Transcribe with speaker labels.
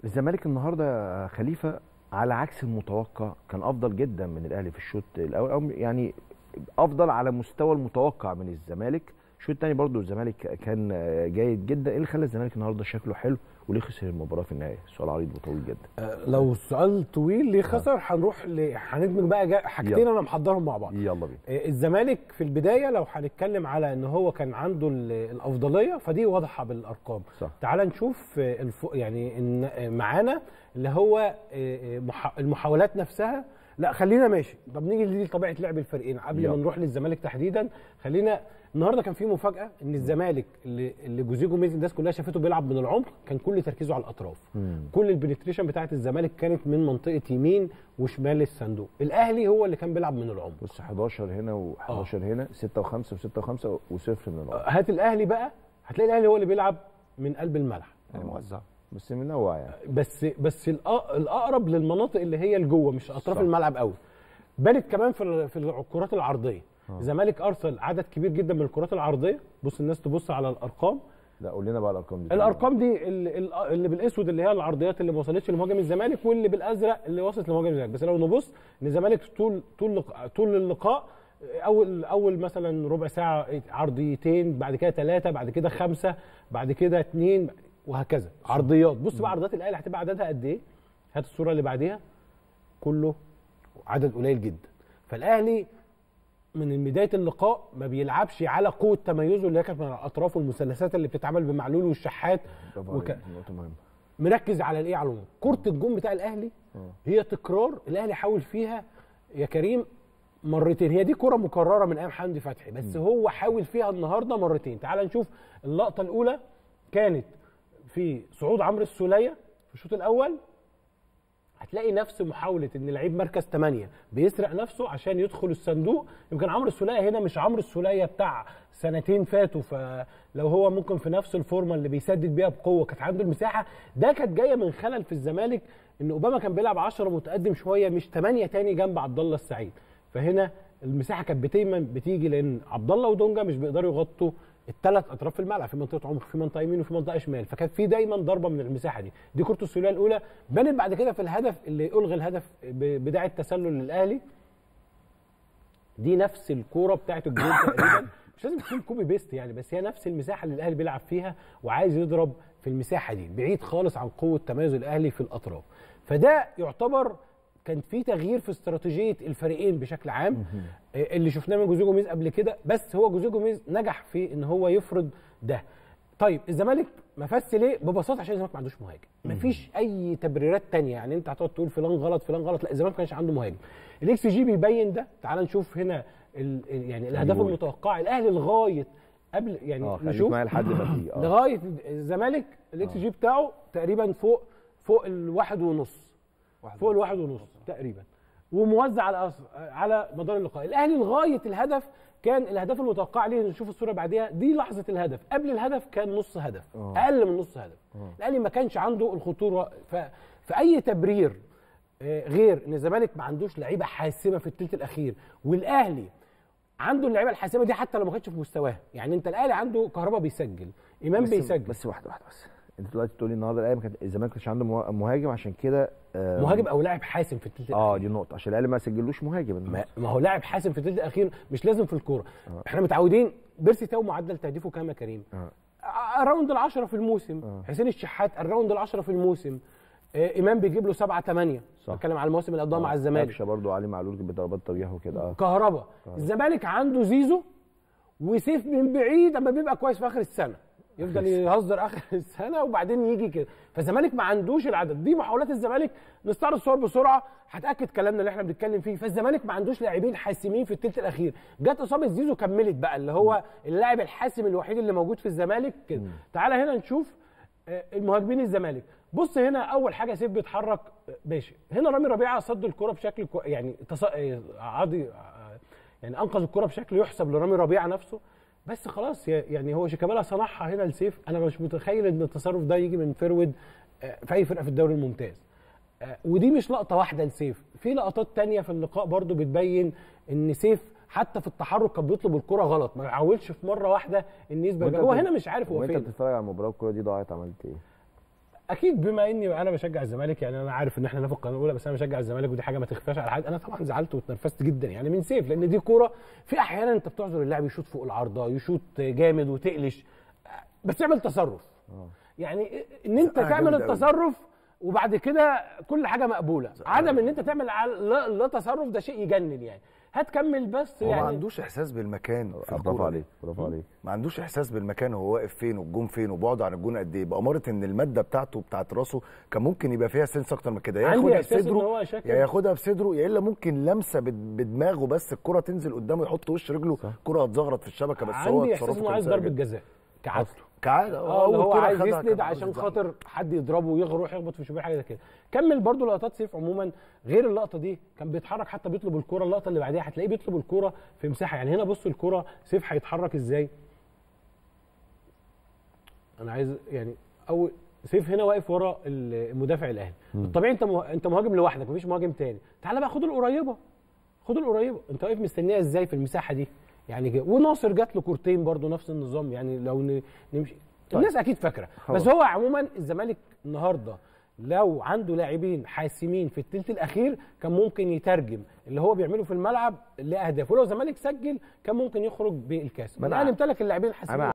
Speaker 1: الزمالك النهارده يا خليفه على عكس المتوقع كان افضل جدا من الاهلي في الشوط الاول او يعني افضل على مستوى المتوقع من الزمالك الشوط الثاني برضو الزمالك كان جيد جدا ايه اللي خلى الزمالك النهارده شكله حلو وليه خسر المباراه في النهايه سؤال عريض وطويل جدا
Speaker 2: آه، لو سؤال طويل ليه خسر هنروح ل... هندمج بقى جا- حاجتين
Speaker 1: يلا.
Speaker 2: انا محضرهم مع بعض
Speaker 1: يلا بينا
Speaker 2: آه، الزمالك في البدايه لو هنتكلم على ان هو كان عنده ال- الافضليه فدي واضحه بالارقام
Speaker 1: صح.
Speaker 2: تعال نشوف آه، الف... يعني إن آه، معانا اللي هو آه، آه، مح... المحاولات نفسها لا خلينا ماشي طب نيجي لطبيعه لعب الفريقين قبل ما
Speaker 1: يلا.
Speaker 2: نروح للزمالك تحديدا خلينا النهارده كان في مفاجاه ان الزمالك اللي اللي جوزيه جوميز الناس كلها شافته بيلعب من العمق كان كل تركيزه على الاطراف كل البنتريشن بتاعت الزمالك كانت من منطقه يمين وشمال الصندوق الاهلي هو اللي كان بيلعب من العمق
Speaker 1: بص 11 هنا و11 هنا 6 و5 و6 و5 وصفر من العمر
Speaker 2: هات الاهلي بقى هتلاقي الاهلي هو اللي بيلعب من قلب الملعب
Speaker 3: يعني موزع
Speaker 1: بس منوع يعني
Speaker 2: بس بس الأ- الاقرب للمناطق اللي هي لجوه مش اطراف
Speaker 1: صح.
Speaker 2: الملعب قوي بانت كمان في ال- في الكرات العرضيه الزمالك ارسل عدد كبير جدا من الكرات العرضيه بص الناس تبص على الارقام
Speaker 1: لا قول لنا بقى الارقام دي
Speaker 2: الارقام دي اللي, اللي بالاسود اللي هي العرضيات اللي ما وصلتش لمهاجم الزمالك واللي بالازرق اللي وصلت لمهاجم الزمالك بس لو نبص ان الزمالك طول طول لق- طول اللقاء اول اول مثلا ربع ساعه عرضيتين بعد كده ثلاثه بعد كده خمسه بعد كده اثنين وهكذا عرضيات بص بقى عرضيات الاهلي هتبقى عددها قد ايه هات الصوره اللي بعديها كله عدد قليل جدا فالاهلي من بدايه اللقاء ما بيلعبش على قوه تميزه اللي هي كانت من الاطراف والمثلثات اللي بتتعمل بمعلول والشحات
Speaker 1: برافو
Speaker 2: وك...
Speaker 1: عليك، نقطه مهمه
Speaker 2: مركز على الايه على العموم كره الجون بتاع الاهلي هي تكرار الاهلي حاول فيها يا كريم مرتين هي دي كره مكرره من ايام حمدي فتحي بس هو حاول فيها النهارده مرتين تعال نشوف اللقطه الاولى كانت في صعود عمرو السوليه في الشوط الاول هتلاقي نفس محاوله ان لعيب مركز 8 بيسرق نفسه عشان يدخل الصندوق يمكن عمرو السوليه هنا مش عمرو السوليه بتاع سنتين فاتوا فلو هو ممكن في نفس الفورمه اللي بيسدد بيها بقوه كانت عنده المساحه ده كانت جايه من خلل في الزمالك ان اوباما كان بيلعب 10 متقدم شويه مش 8 تاني جنب عبد الله السعيد فهنا المساحه كانت دايما بتيجي لان عبد الله ودونجا مش بيقدروا يغطوا الثلاث اطراف الملعب في منطقه عمق في منطقه يمين وفي منطقه شمال فكانت في دايما ضربه من المساحه دي دي كره السوليه الاولى بانت بعد كده في الهدف اللي الغي الهدف ب- بدايه تسلل للاهلي دي نفس الكوره بتاعت الجول تقريبا مش لازم تكون كوبي بيست يعني بس هي نفس المساحه اللي الاهلي بيلعب فيها وعايز يضرب في المساحه دي بعيد خالص عن قوه تميز الاهلي في الاطراف فده يعتبر كان في تغيير في استراتيجيه الفريقين بشكل عام آه، اللي شفناه من جوزيه جوميز قبل كده بس هو جوزيه جوميز نجح في ان هو يفرض ده طيب الزمالك ما فاز ليه ببساطه عشان الزمالك ما عندوش مهاجم مفيش اي تبريرات تانية يعني انت هتقعد تقول فلان غلط فلان غلط لا الزمالك ما كانش عنده مهاجم الاكس جي بيبين ده تعال نشوف هنا ال ال- يعني الاهداف
Speaker 1: جول.
Speaker 2: المتوقعه الاهلي لغايه قبل يعني
Speaker 1: اه خليك
Speaker 2: نشوف
Speaker 1: معايا لحد ما فيه اه
Speaker 2: لغايه الزمالك الاكس جي بتاعه تقريبا فوق فوق الواحد ونص فوق الواحد ونص تقريبا وموزع على أص- على مدار اللقاء الاهلي لغايه الهدف كان الاهداف المتوقعه ليه نشوف الصوره بعديها دي لحظه الهدف قبل الهدف كان نص هدف
Speaker 1: آه.
Speaker 2: اقل من نص هدف الاهلي ما كانش عنده الخطوره ف... فاي تبرير آه، غير ان الزمالك ما عندوش لعيبه حاسمه في الثلث الاخير والاهلي عنده اللعيبه الحاسمه دي حتى لو ما كانتش في مستواه يعني انت الاهلي عنده كهربا بيسجل امام
Speaker 1: بس
Speaker 2: بيسجل
Speaker 1: بس واحده واحده بس انت دلوقتي بتقولي النهارده الاهلي ما كانت- الزمالك ما كانش عنده مه- مهاجم عشان كده آه،
Speaker 2: مهاجم او لاعب حاسم في الثلث
Speaker 1: اه
Speaker 2: الاخير
Speaker 1: دي نقطه عشان الاهلي ما سجلوش مهاجم
Speaker 2: ما,
Speaker 1: النهاردة.
Speaker 2: ما هو لاعب حاسم في الثلث الاخير مش لازم في الكوره احنا متعودين بيرسي تاو معدل تهديفه كام يا كريم
Speaker 1: آه.
Speaker 2: الراوند العشرة في الموسم حسين الشحات الراوند العشرة في الموسم آه امام بيجيب له سبعة ثمانية
Speaker 1: صح.
Speaker 2: بتكلم على المواسم اللي قضاها مع الزمالك
Speaker 1: قفشه برضو علي معلول بضربات ترجيح وكده اه
Speaker 2: كهربا الزمالك عنده زيزو وسيف من بعيد اما بيبقى كويس في اخر السنه يفضل يهزر اخر السنه وبعدين يجي كده فالزمالك ما عندوش العدد دي محاولات الزمالك نستعرض الصور بسرعه هتاكد كلامنا اللي احنا بنتكلم فيه فالزمالك ما عندوش لاعبين حاسمين في الثلث الاخير جت اصابه زيزو كملت بقى اللي هو اللاعب الحاسم الوحيد اللي موجود في الزمالك كده تعالى هنا نشوف آه، المهاجمين الزمالك بص هنا اول حاجه سيف بيتحرك آه، ماشي هنا رامي ربيعه صد الكره بشكل كو... يعني تص... آه، عاضي آه، يعني انقذ الكره بشكل يحسب لرامي ربيعه نفسه بس خلاص يا- يعني هو شيكابالا صنعها هنا لسيف انا مش متخيل ان التصرف ده يجي من فيرود آه، في اي فرقه في الدوري الممتاز آه، ودي مش لقطه واحده لسيف في لقطات تانية في اللقاء برضو بتبين ان سيف حتى في التحرك كان بيطلب الكره غلط ما حاولش في مره واحده ان يثبت
Speaker 1: وانت
Speaker 2: هو
Speaker 1: بت-
Speaker 2: هنا مش عارف هو
Speaker 1: وانت
Speaker 2: فين
Speaker 1: بتتفرج على المباراه الكوره دي ضاعت عملت ايه؟
Speaker 2: اكيد بما اني انا بشجع الزمالك يعني انا عارف ان احنا هنا في القناه الاولى بس انا بشجع الزمالك ودي حاجه ما تخفاش على حد انا طبعا زعلت واتنرفزت جدا يعني من سيف لان دي كوره في احيانا انت بتعذر اللاعب يشوط فوق العارضه يشوط جامد وتقلش بس اعمل تصرف يعني ان انت
Speaker 3: آه،
Speaker 2: تعمل
Speaker 3: جامد أوي.
Speaker 2: التصرف وبعد كده كل حاجه مقبوله عدم ان انت تعمل على- لا, لا تصرف ده شيء يجنن يعني هتكمل بس
Speaker 3: هو ما
Speaker 2: يعني
Speaker 3: عندوش احساس بالمكان في
Speaker 1: برافو
Speaker 3: الكوره
Speaker 1: عليك برافو عليك
Speaker 3: ما عندوش احساس بالمكان هو واقف فين والجون فين وبعد عن الجون قد ايه باماره ان الماده بتاعته بتاعت راسه كان ممكن يبقى فيها سنس اكتر من كده يا
Speaker 2: عندي
Speaker 3: ياخدها
Speaker 2: إحساس إن
Speaker 3: بصدره
Speaker 2: هو شكل-
Speaker 3: يا ياخدها بصدره يا الا ممكن لمسه بد- بدماغه بس الكره تنزل قدامه يحط وش رجله الكره هتزغرط في الشبكه بس هو
Speaker 2: عندي احساس
Speaker 3: تصرفه
Speaker 2: انه
Speaker 3: كان
Speaker 2: عايز
Speaker 3: سيء
Speaker 2: ضربه
Speaker 3: جدا.
Speaker 2: جزاء كعادته
Speaker 3: كعاده
Speaker 2: اه اللي
Speaker 3: أول
Speaker 2: هو
Speaker 3: كرة
Speaker 2: عايز
Speaker 3: خدها
Speaker 2: يسند
Speaker 3: كان
Speaker 2: عشان
Speaker 3: عاوز
Speaker 2: خاطر حد يضربه ويروح يخبط في شباك حاجه زي كده كمل برضو لقطات سيف عموما غير اللقطه دي كان بيتحرك حتى بيطلب الكوره اللقطه اللي بعديها هتلاقيه بيطلب الكوره في مساحه يعني هنا بص الكوره سيف هيتحرك ازاي انا عايز يعني اول سيف هنا واقف ورا المدافع الاهلي الطبيعي انت مه... انت مهاجم لوحدك مفيش مهاجم تاني تعالى بقى خد القريبه خد القريبه انت واقف مستنيها ازاي في المساحه دي يعني كده وناصر جات له كورتين برضو نفس النظام يعني لو ن... نمشي الناس اكيد فاكره بس هو عموما الزمالك النهارده لو عنده لاعبين حاسمين في الثلث الاخير كان ممكن يترجم اللي هو بيعمله في الملعب لاهداف ولو الزمالك سجل كان ممكن يخرج بالكاس
Speaker 1: ما أنا-
Speaker 2: الاهلي امتلك اللاعبين الحاسمين
Speaker 1: انا